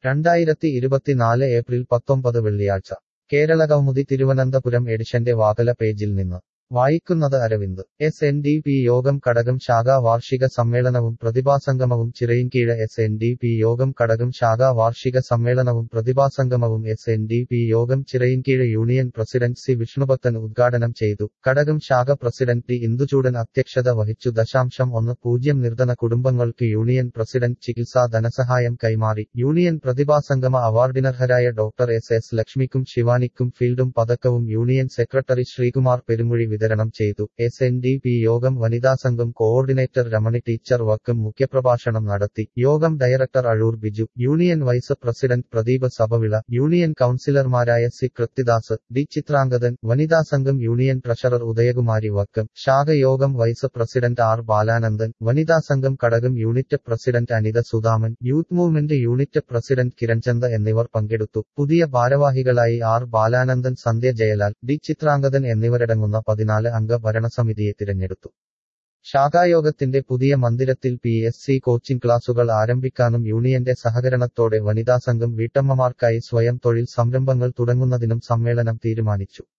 രണ്ടായിരത്തി ഇരുപത്തിനാല് ഏപ്രിൽ പത്തൊമ്പത് വെള്ളിയാഴ്ച കേരളകൗമുദി തിരുവനന്തപുരം എഡിഷന്റെ വാകല പേജിൽ നിന്ന് വായിക്കുന്നത് Aravind S N D P യോഗം കടകം ശാഖാ വാർഷിക സമ്മേളനവും പ്രതിഭാസംഗമവും Chirayinkeezhu S N D P യോഗം കടകം ശാഖാ വാർഷിക സമ്മേളനവും പ്രതിഭാസംഗമവും എസ് എൻ ഡി പി യോഗം Chirayinkeezhu union president C Vishnubhakthan ഉദ്ഘാടനം ചെയ്തു കടകം ശാഖ പ്രസിഡന്റ് ടി ഇന്ദുചൂടൻ അധ്യക്ഷത വഹിച്ചു ദശാംശം ഒന്ന് പൂജ്യം നിർധന കുടുംബങ്ങൾക്ക് യൂണിയൻ പ്രസിഡന്റ് ചികിത്സാ ധനസഹായം കൈമാറി യൂണിയൻ പ്രതിഭാസംഗമ അവാർഡിനർഹരായ ഡോക്ടർ എസ് എസ് ലക്ഷ്മിക്കും ശിവാനിക്കും ഫീൽഡും പതക്കവും യൂണിയൻ സെക്രട്ടറി ശ്രീകുമാർ പെരുമുഴി വിതരണം ചെയ്തു എസ് എൻ ഡി പി യോഗം വനിതാ സംഘം കോഓർഡിനേറ്റർ രമണി ടീച്ചർ വക്കും മുഖ്യപ്രഭാഷണം നടത്തി യോഗം director Azhoor Biju union vice president Pradeep Sabhavila union കൌൺസിലർമാരായ സി കൃത്തിദാസ് ഡി ചിത്രാംഗതൻ വനിതാ സംഘം യൂണിയൻ ട്രഷറർ ഉദയകുമാരി വക്കം ശാഖ യോഗം വൈസ് പ്രസിഡന്റ് ആർ ബാലാനന്ദൻ വനിതാ സംഘം Kadakam unit president Anitha Sudhaman youth movement unit president Kiranchand എന്നിവർ പങ്കെടുത്തു പുതിയ ഭാരവാഹികളായി ആർ ബാലാനന്ദൻ സന്ധ്യ ജയലാൽ ഡി ചിത്രാംഗതൻ എന്നിവരടങ്ങുന്ന പതിനാല് അംഗ ഭരണസമിതിയെ തിരഞ്ഞെടുത്തു ശാഖായോഗത്തിന്റെ പുതിയ മന്ദിരത്തിൽ പി എസ് സി കോച്ചിംഗ് ക്ലാസുകൾ ആരംഭിക്കാനും യൂണിയന്റെ സഹകരണത്തോടെ വനിതാ സംഘം വീട്ടമ്മമാർക്കായി സ്വയം തൊഴിൽ സംരംഭങ്ങൾ തുടങ്ങുന്നതിനും സമ്മേളനം തീരുമാനിച്ചു